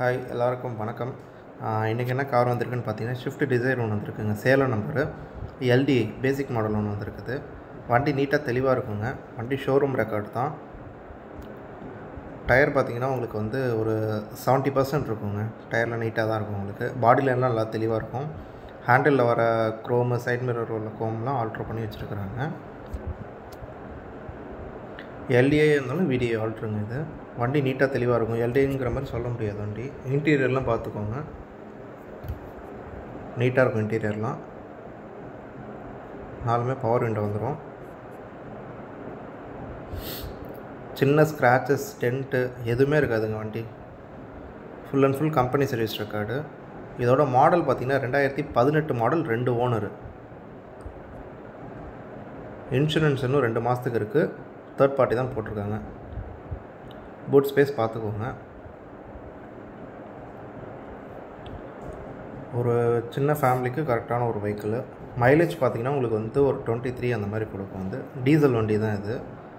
hi எல்லாருக்கும் வணக்கம் இன்றைக்கி என்ன கார் வந்திருக்குன்னு பார்த்தீங்கன்னா ஷிஃப்ட் டிசைர் ஒன்று வந்திருக்குங்க Salem number LD basic model ஒன்று வந்திருக்குது வண்டி நீட்டாக தெளிவாக இருக்குங்க வண்டி ஷோரூம் ரெக்கார்டு தான் டயர் பார்த்தீங்கன்னா உங்களுக்கு வந்து ஒரு செவன்ட்டி பர்சன்ட் இருக்குங்க டயரில் நீட்டாக தான் இருக்கும் உங்களுக்கு பாடியில் எல்லாம் நல்லா தெளிவாக இருக்கும் ஹேண்டிலில் வர க்ரோமு சைட் மிரர் உள்ள க்ரோம்லாம் ஆல்ட்ரு பண்ணி வச்சுருக்குறாங்க எல்டிஏ இருந்தாலும் விடிஏ ஆல்ட்ருங்க இது வண்டி நீட்டாக தெளிவாக இருக்கும் எல்டிங்கிற மாதிரி சொல்ல முடியாது வண்டி இன்டீரியர்லாம் பார்த்துக்கோங்க நீட்டாக இருக்கும் இன்டீரியர்லாம் நாலுமே பவர் விண்டோ வந்துடும் சின்ன ஸ்க்ராச்சஸ் டென்ட்டு எதுவுமே இருக்காதுங்க வண்டி full and full company service record இதோட மாடல் பார்த்திங்கன்னா ரெண்டாயிரத்தி பதினெட்டு மாடல் ரெண்டு ஓனரு இன்சூரன்ஸ் இன்னும் ரெண்டு மாதத்துக்கு இருக்குது தேர்ட் பார்ட்டி தான் போட்டிருக்காங்க பூட் ஸ்பேஸ் பார்த்துக்கோங்க ஒரு சின்ன ஃபேமிலிக்கு கரெக்டான ஒரு வெஹிக்கிள் மைலேஜ் பார்த்தீங்கன்னா உங்களுக்கு வந்து ஒரு டுவெண்ட்டி த்ரீ அந்த மாதிரி கொடுக்கும் வந்து டீசல் வண்டி தான் இது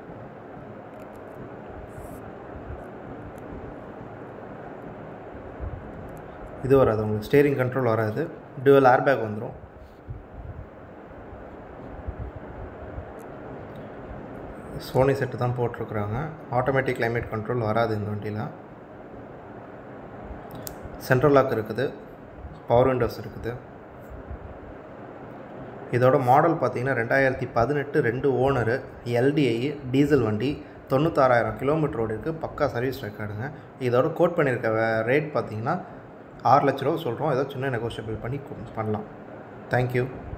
இது வராது உங்களுக்கு ஸ்டேரிங் கண்ட்ரோல் வராது டுவல் ஏர்பேக் வந்துடும் சோனி செட்டு தான் போட்டிருக்குறாங்க ஆட்டோமேட்டிக் கிளைமேட் கண்ட்ரோல் வராது இந்த வண்டியில் சென்ட்ரல் லாக் இருக்குது பவர் விண்டோஸ் இருக்குது இதோட மாடல் பார்த்தீங்கன்னா ரெண்டாயிரத்தி பதினெட்டு ரெண்டு ஓனரு எல்டிஐ டீசல் வண்டி தொண்ணூத்தாறாயிரம் கிலோமீட்டர் ஓடி இருக்குது பக்கா சர்வீஸ் ரெக்கார்டுங்க இதோட கோட் பண்ணியிருக்க ரேட் பார்த்தீங்கன்னா ஆறு லட்ச ரூபா சொல்கிறோம் ஏதோ சின்ன நெகோஷியபிள் பண்ணி பண்ணலாம் தேங்க்யூ